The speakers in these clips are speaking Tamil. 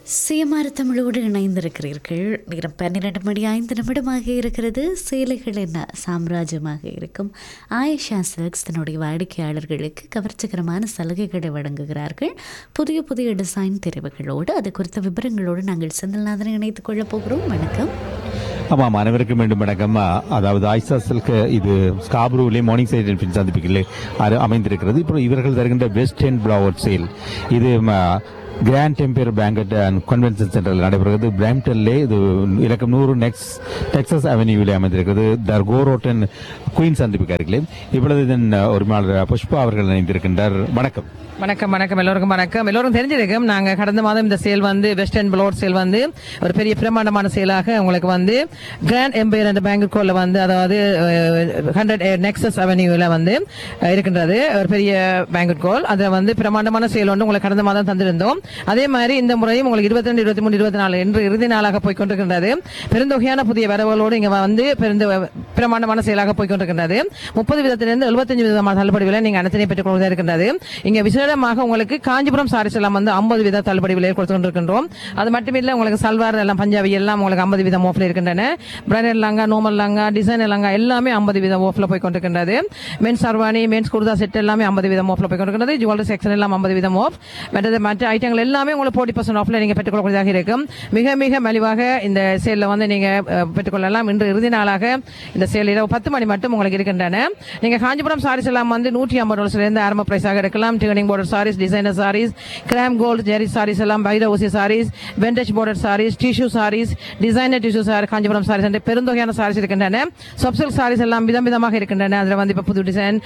சிஎம்ஆர் தமிழோடு இணைந்திருக்கிறீர்கள் நேரம் பன்னிரண்டு மணி ஐந்து நிமிடமாக இருக்கிறது சேலைகள் என்ன சாம்ராஜ்யமாக இருக்கும் ஆயிஷா சில்க்ஸ் தன்னுடைய வாடிக்கையாளர்களுக்கு கவர்ச்சிகரமான சலுகைகளை வழங்குகிறார்கள் புதிய புதிய டிசைன் தெரிவுகளோடு அது குறித்த விவரங்களோடு நாங்கள் செந்தில்நாதனை இணைத்துக் கொள்ளப் போகிறோம் வணக்கம் ஆமாம் அனைவருக்கும் மீண்டும் வணக்கம் அ- அதாவது ஆயிஷா சில்க் இது ஸ்காப்ரூவிலே மார்னிங் சைட் பின் சந்திப்புகளில் அது அமைந்திருக்கிறது இப்போ இவர்கள் தருகின்ற வெஸ்ட் எண்ட் பிளவர் சேல் இது grand empire banquet and convention சென்டரில் நடைபெறுகிறது பிராம்டன்லே இது இலக்கம் நூறு நெக்ஸ் டெக்சஸ் அவென்யூவில் அமைந்திருக்கிறது த கோரோட்டன் குயின் சந்திப்புக்கு அருகிலே இப்பொழுது இதன் உரிமையாளர் புஷ்பா அவர்கள் இணைந்திருக்கின்றார் வணக்கம் வணக்கம் வணக்கம் எல்லோருக்கும் வணக்கம் எல்லோரும் தெரிஞ்சிருக்கும் நாங்க கடந்த மாதம் இந்த சேல் வந்து வெஸ்டர்ன் ப்ளோர் சேல் வந்து ஒரு பெரிய பிரமாண்டமான சேலாக உங்களுக்கு வந்து கிராண்ட் எம்பையர் என்ற பேங்க் கோல்ல வந்து அதாவது ஹண்ட்ரட் நெக்ஸஸ் அவென்யூல வந்து அஹ், இருக்கின்றது ஒரு பெரிய பேங்க் கோல் அதுல வந்து பிரமாண்டமான சேல் ஒன்று உங்களுக்கு கடந்த மாதம் தந்திருந்தோம் அதே மாதிரி இந்த முறையும் உங்களுக்கு இருபத்தி ரெண்டு இருபத்தி மூணு இருபத்தி நாலு என்று இறுதி நாளாக போய்க்கொண்டிருக்கின்றது பெருந்தொகையான புதிய வரவுகளோடு இங்க வந்து பெருந்த பிரமாண்டமான செயலாக போய்க்கொண்டிருக்கின்றது முப்பது விதத்திலிருந்து எழுபத்தஞ்சு விதமான தள்ளுபடி விலை நீங்க அனைத்தையும் பெற்றுக் கொள்வதாக இருக்கின்றது இங்க விசேடமாக உங்களுக்கு காஞ்சிபுரம் சாரீஸ் எல்லாம் வந்து ஐம்பது வித தள்ளுபடி விலையை கொடுத்து கொண்டிருக்கின்றோம் அது மட்டுமில்ல உங்களுக்கு சல்வார் எல்லாம் பஞ்சாபி எல்லாம் உங்களுக்கு ஐம்பது விதம் ஓஃப்ல இருக்கின்றன பிராண்டட் லாங்கா நோமல் லாங்கா டிசைன் லாங்கா எல்லாமே ஐம்பது விதம் ஓஃப்ல போய் கொண்டிருக்கின்றது men's sherwani men's kurta set எல்லாமே ஐம்பது விதம் ஓஃப்ல போய் கொண்டிருக்கிறது ஜுவல்லரி செக்ஷன் எல்லாம் ஐம்பது விதம் ஓஃப் மற்றது மற்ற ஐட்டங்கள் எல்லாமே உங்களுக்கு ஃபோர்ட்டி பர்சன்ட் ஆஃப்ல நீங்க பெற்றுக்கொள்ளக்கூடியதாக இருக்கும் மிக மிக மலிவாக இந்த சேல்ல வந்து நீங்க அஹ், பெற்றுக்கொள்ளலாம் இன்று இறுதி நாளாக இந்த சேல் இரவு பத்து மணி மட்டும் உங்களுக்கு இருக்கின்றன நீங்க காஞ்சிபுரம் சாரீஸ் எல்லாம் வந்து நூற்றி ஐம்பது டாலர்ஸ்ல இருந்து ஆரம்ப பிரைஸாக இருக்கலாம் டிகனிங் border sarees designer sarees gram gold zari sarees எல்லாம் பைர ஊசி sarees vintage border sarees tissue sarees designer tissue sari Kanchipuram sarees என்ற பெருந்தொகையான சாரீஸ் இருக்கின்றன சப்சில்க் சாரீஸ் எல்லாம் விதம் விதமாக இருக்கின்றன அதுல வந்து இப்ப புது டிசைன்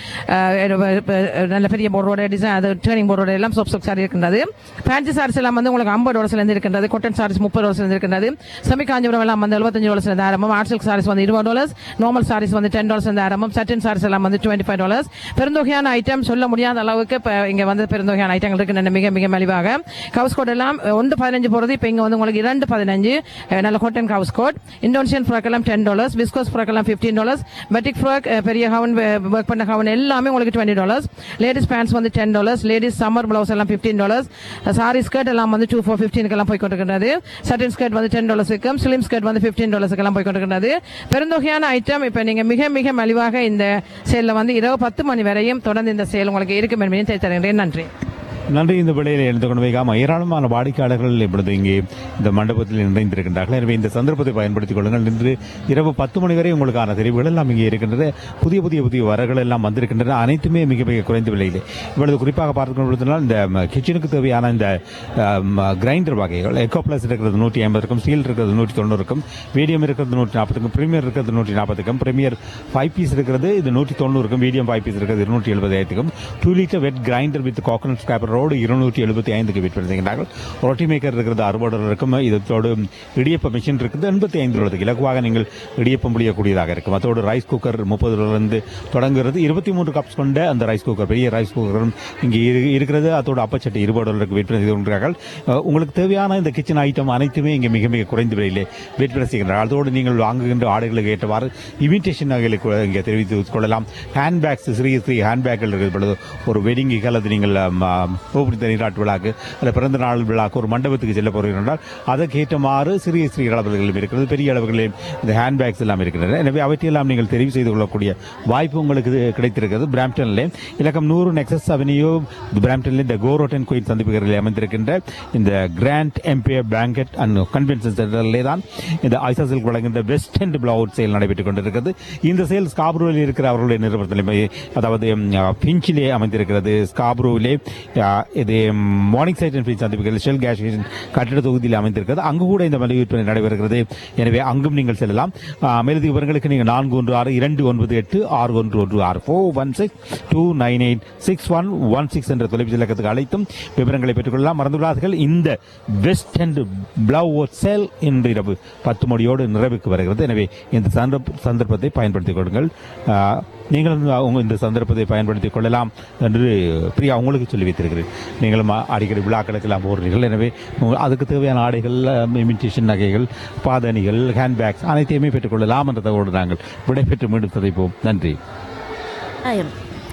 நல்ல பெரிய போர்டோட டிசைன் அது டேர்னிங் போர்டோட எல்லாம் சப்சில்க் சாரி இருக்கின்றது ஃபேன்சி சாரீஸ் எல்லாம் வந்து உங்களுக்கு ஐம்பது டாலர்ஸ்ல இருந்து இருக்கின்றது கொட்டன் சாரீஸ் முப்பது டாலர்ஸ்ல இருந்து இருக்கின்றது செமி காஞ்சிபுரம் எல்லாம் வந்து எழுபத்தஞ்சு டாலர்ஸ்ல இருந்து ஆரம்பம் ஆர்ட் சில்க் சாரீஸ் வந்து இருபது டாலர்ஸ் நார்மல் சாரீஸ் வந்து டென் டாலர்ஸ் இருந்து ஆரம்பம் சட்டின் சாரீஸ் எல்லாம் வந்து டுவெண்ட்டி ஃபைவ் டாலர்ஸ் பெருந்தொகையான ஐட்டம் சொல்ல முடியாத அளவுக்கு இப்ப இங்க வந்து பெருந்தொகையான ஐட்டங்கள் இருக்கின்றன மிக மிக மலிவாக கவுஸ் கோட் எல்லாம் ஒன்று பதினஞ்சு போறது இப்ப இங்க வந்து உங்களுக்கு இரண்டு பதினஞ்சு அஹ், நல்ல காட்டன் கவுஸ் கோட் இந்தோனேஷியன் ஃப்ராக் எல்லாம் டென் டாலர்ஸ் பிஸ்கோஸ் ஃப்ராக் எல்லாம் ஃபிஃப்டீன் டாலர்ஸ் மெட்டிக் ஃப்ராக் பெரிய ஹவன் ஒர்க் பண்ண ஹவன் எல்லாமே உங்களுக்கு டுவெண்ட்டி டாலர்ஸ் லேடிஸ் பேண்ட்ஸ் வந்து ten dollars ladies summer blouse எல்லாம் ஃபிஃப்டீன் டாலர்ஸ் சாரி ஸ்கர்ட் எல்லாம் வந்து டூ ஃபோர் ஃபிஃப்டீனுக்கு எல்லாம் போய் கொண்டிருக்கிறது சட்டின் ஸ்கர்ட் வந்து டென் டாலர்ஸ் இருக்கும் ஸ்லிம் ஸ்கர்ட் வந்து ஃபிஃப்டீன் டாலர்ஸ்க்கு எல்லாம் போய் கொண்டிருக்கிறது பெருந்தொகையான ஐட்டம் இப்போ நீங்க மிக மிக மலிவாக இந்த சேல்ல வந்து இரவு பத்து மணி வரையும் தொடர்ந்து இந்த சேல் உங்களுக்கு இருக்கும் என்பதையும் தருகிறேன் நன்றி நன்றி இந்த விலையில் எழுந்து கொண்டு வைக்காம ஏராளமான வாடிக்கையாளர்கள் இப்பொழுது இங்கே இந்த மண்டபத்தில் இணைந்திருக்கின்றார்கள் எனவே இந்த சந்தர்ப்பத்தை பயன்படுத்திக் கொள்ளுங்கள் இன்று இரவு பத்து மணி வரை உங்களுக்கான தெரிவுகள் எல்லாம் இங்கே இருக்கின்றது புதிய புதிய புதிய வரகள் எல்லாம் வந்திருக்கின்றன அனைத்துமே மிக மிக குறைந்த விலையில் இப்பொழுது குறிப்பாக பார்த்துக்கொண்டிருந்தால் இந்த கிச்சனுக்கு தேவையான இந்த கிரைண்டர் வகைகள் எக்கோ பிளஸ் இருக்கிறது நூற்றி ஐம்பதுக்கும் ஸ்டீல் இருக்கிறது நூற்றி தொண்ணூறுக்கும் மீடியம் இருக்கிறது நூற்றி நாற்பதுக்கும் பிரீமியர் இருக்கிறது நூற்றி நாற்பதுக்கும் பிரீமியர் ஃபைவ் பீஸ் இருக்கிறது இது நூற்றி தொண்ணூறுக்கும் மீடியம் ஃபைவ் பீஸ் இருக்கிறது இருநூற்றி எழுபதாயிரத்துக்கும் two litre wet grinder with coconut scraper ரோடு இருநூற்றி எழுபத்தி ஐந்துக்கு விற்பனை செய்கின்றார்கள் ரொட்டி மேக்கர் இருக்கிறது அறுபது இருக்கும் இதோடு இடியப்ப மிஷின் இருக்குது எண்பத்தி ஐந்து ரூபாய்க்கு இலகுவாக நீங்கள் இடியப்பம் முடியக்கூடியதாக இருக்கும் அதோடு ரைஸ் குக்கர் முப்பது ரூபாயிலிருந்து தொடங்குகிறது இருபத்தி மூன்று கப்ஸ் கொண்ட அந்த ரைஸ் குக்கர் பெரிய ரைஸ் குக்கரும் இங்கே இரு- இருக்கிறது அதோடு அப்பச்சட்டி இருபது டாலருக்கு விற்பனை செய்து கொண்டிருக்கிறார்கள் அஹ், உங்களுக்கு தேவையான இந்த கிச்சன் ஐட்டம் அனைத்துமே இங்கே மிக மிக குறைந்த விலையிலே விற்பனை செய்கின்றார்கள் அதோடு நீங்கள் வாங்குகின்ற ஆடைகளுக்கு ஏற்றவாறு இமிட்டேஷன் நகைகளுக்கு இங்கே தெரிவித்துக் கொள்ளலாம் ஹேண்ட்பேக்ஸ் சிறிய சிறிய ஹேண்ட்பேக்கள் இருக்கிறது பொழுது ஒரு வெட்டிங்குக்கு அல்லது நீங்கள் ஓப்பனி நீராட்டு விழாக்கு அல்லது பிறந்த நாள் விழாக்கு ஒரு மண்டபத்துக்கு செல்ல போகிறீர்கள் என்றால் அதற்கு ஏற்றமாறு சிறிய சிறிய அளவுகளிலும் இருக்கிறது பெரிய அளவுகளிலும் இந்த ஹேண்ட்பேக்ஸ் எல்லாம் இருக்கின்றன எனவே அவற்றையெல்லாம் நீங்கள் தெரிவு செய்து கொள்ளக்கூடிய வாய்ப்பு உங்களுக்கு இது கிடைத்திருக்கிறது பிராம்டனிலே இலக்கம் நூறு நெக்ஸஸ் அவென்யூ பிராம்டனில் இந்த கோரோட்டன் கோயில் சந்திப்புகளில் அமைந்திருக்கின்ற இந்த grand empire banquet and convention சென்டரிலே தான் இந்த ஐசா சில்க் வழங்குகின்ற வெஸ்ட் அண்ட் பிளவுட் சேல் நடைபெற்றுக் கொண்டிருக்கிறது இந்த சேல் ஸ்காப்ரூவில் இருக்கிற அவர்களுடைய நிறுவனத்தில் அதாவது ம், பிஞ்சிலே அமைந்திருக்கிறது ஸ்காப்ரூவிலே ஆ, இது மார்னிங் சைட் அண்ட் ஃபிஞ்ச் சந்திப்புகளில் ஷெல் கேஸ் ஸ்டேஷன் கட்டிட தொகுதியில் அமைந்திருக்கிறது அங்கு கூட இந்த மளிகை விற்பனை நடைபெறுகிறது எனவே அங்கும் நீங்கள் செல்லலாம் ஆ, மேலதிக விவரங்களுக்கு நீங்கள் நான்கு ஒன்று ஆறு இரண்டு ஒன்பது எட்டு ஆறு ஒன்று ஒன்று ஆறு four one six two nine eight six one one six என்ற தொலைபேசி இலக்கத்துக்கு அழைத்தும் விவரங்களை பெற்றுக்கொள்ளலாம் மறந்துவிடாதீர்கள் இந்த வெஸ்ட் அண்ட் பிளவ் சேல் இன்று இரவு பத்து மணியோடு நிறைவுக்கு வருகிறது எனவே இந்த சந்தர்ப்ப- சந்தர்ப்பத்தை பயன்படுத்திக் கொள்ளுங்கள் ஆ, நீங்களும் உங்க இந்த சந்தர்ப்பத்தை பயன்படுத்திக் கொள்ளலாம் என்று பிரியா உங்களுக்கு சொல்லி வைத்திருக்கிறேன் நீங்களும் அடிக்கடி விழாக்களுக்கெல்லாம் போடுறீர்கள் எனவே உங்க- அதுக்கு தேவையான ஆடைகள் இமிட்டேஷன் நகைகள் பாதணிகள் ஹேண்ட்பேக்ஸ் அனைத்தையுமே பெற்றுக்கொள்ளலாம் என்றதோடு நாங்கள் விடைபெற்று மீண்டும் சந்திப்போம் நன்றி ஆயம்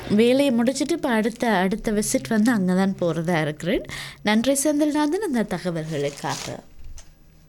வேலையை முடிச்சுட்டு இப்போ அடுத்த அடுத்த விசிட் வந்து அங்கே தான் போகிறதா இருக்கிறேன் நன்றி செந்தில்நாதன் அந்த தகவல்களுக்காக